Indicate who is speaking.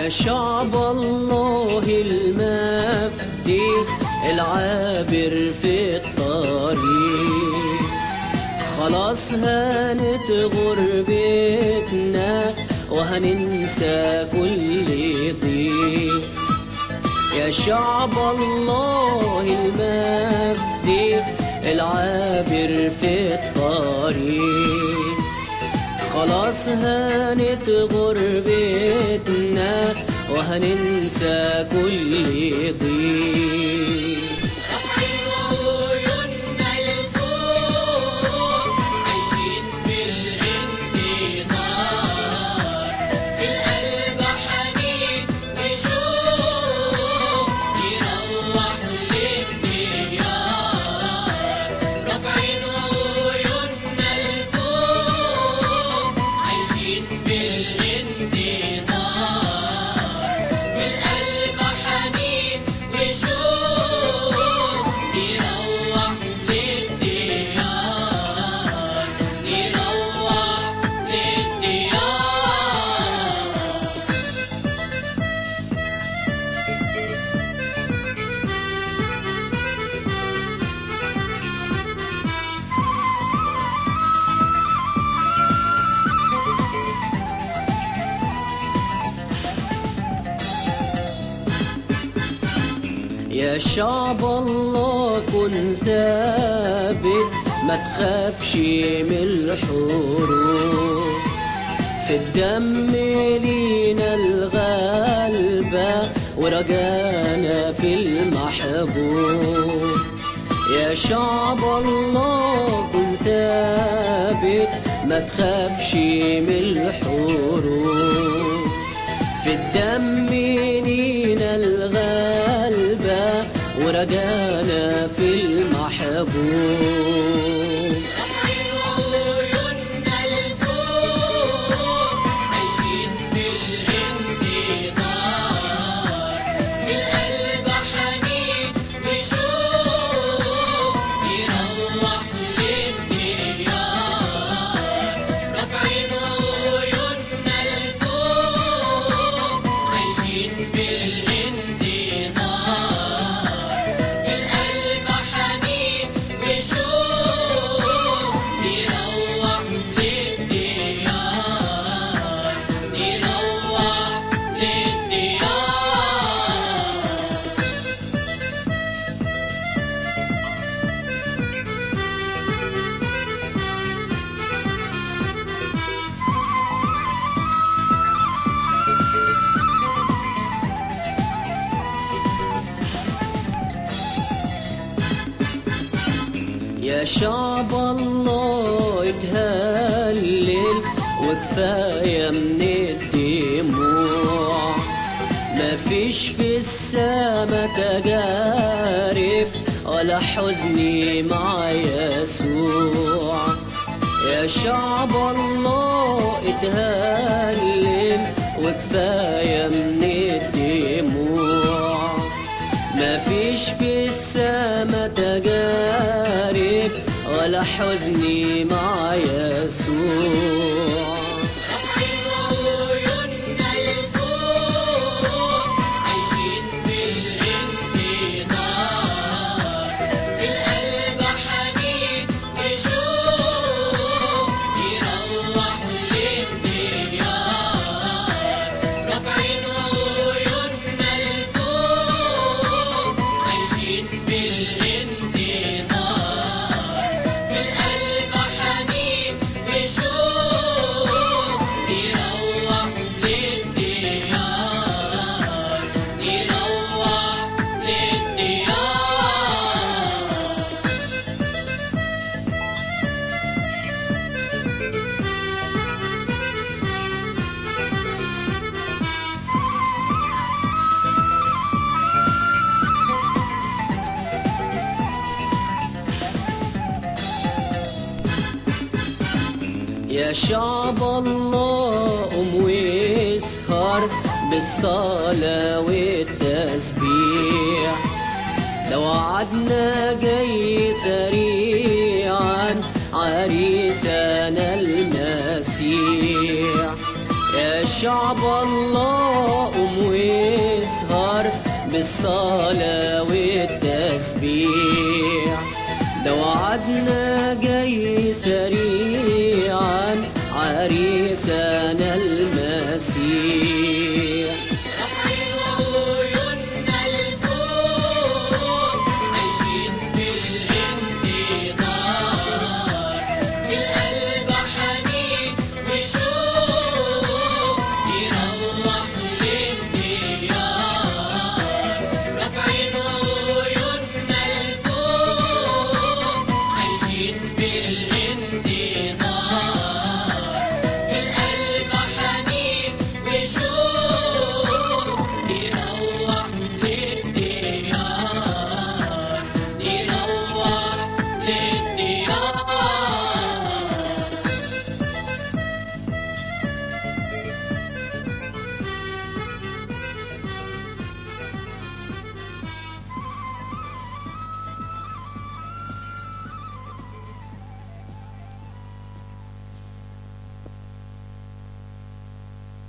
Speaker 1: يا شعب الله المفدي العابر في الطريق خلاص هانت غربتنا وهننسى كل ضيق يا شعب الله المفدي العابر في الطريق خلاص هانت غربتنا وهننسى كل ضيق
Speaker 2: رافعين عيوننا لفوق عايشين في الانتظار في القلب حنين وشوق يروح للديار رافعين عيوننا لفوق عايشين في الانتظار في القلب حنين وشوق يروح للديار يروح للديار
Speaker 1: يا شعب الله كن ثابت ما تخافش من الحروب في الدم لينا الغلبة ورجانا في المحبوب يا شعب الله كن ثابت ما تخافش من الحروب في الدم لينا الغلبة ورجانا في المحبوب
Speaker 2: رافعين عيوننا لفوق عايشين في الانتظار في القلب حنين وشوق يروح للديار رافعين عيوننا لفوق عايشين في الانتظار في القلب حنين وشوق يروح للديار يروح للديار
Speaker 1: يا شعب الله اتهلل وكفاية من الدموع مفيش في السما تجارب ولا حزني مع يسوع يا شعب الله اتهلل وكفاية من الدموع مفيش في السما تجارب ولا حزني مع يسوع
Speaker 2: رافعين عيوننا لفوق عايشين في الانتظار في القلب حنين وشوق يروح للديار رافعين عيوننا لفوق عايشين في الانتظار في القلب حنين وشوق يروح للديار يروح للديار
Speaker 1: يا شعب الله قوم واسهر بالصلاة والتسبيح لو وعدنا جاي سريعا عريسنا المسيح يا شعب الله قوم بالصلاة والتسبيح ده وعدنا جاي سريع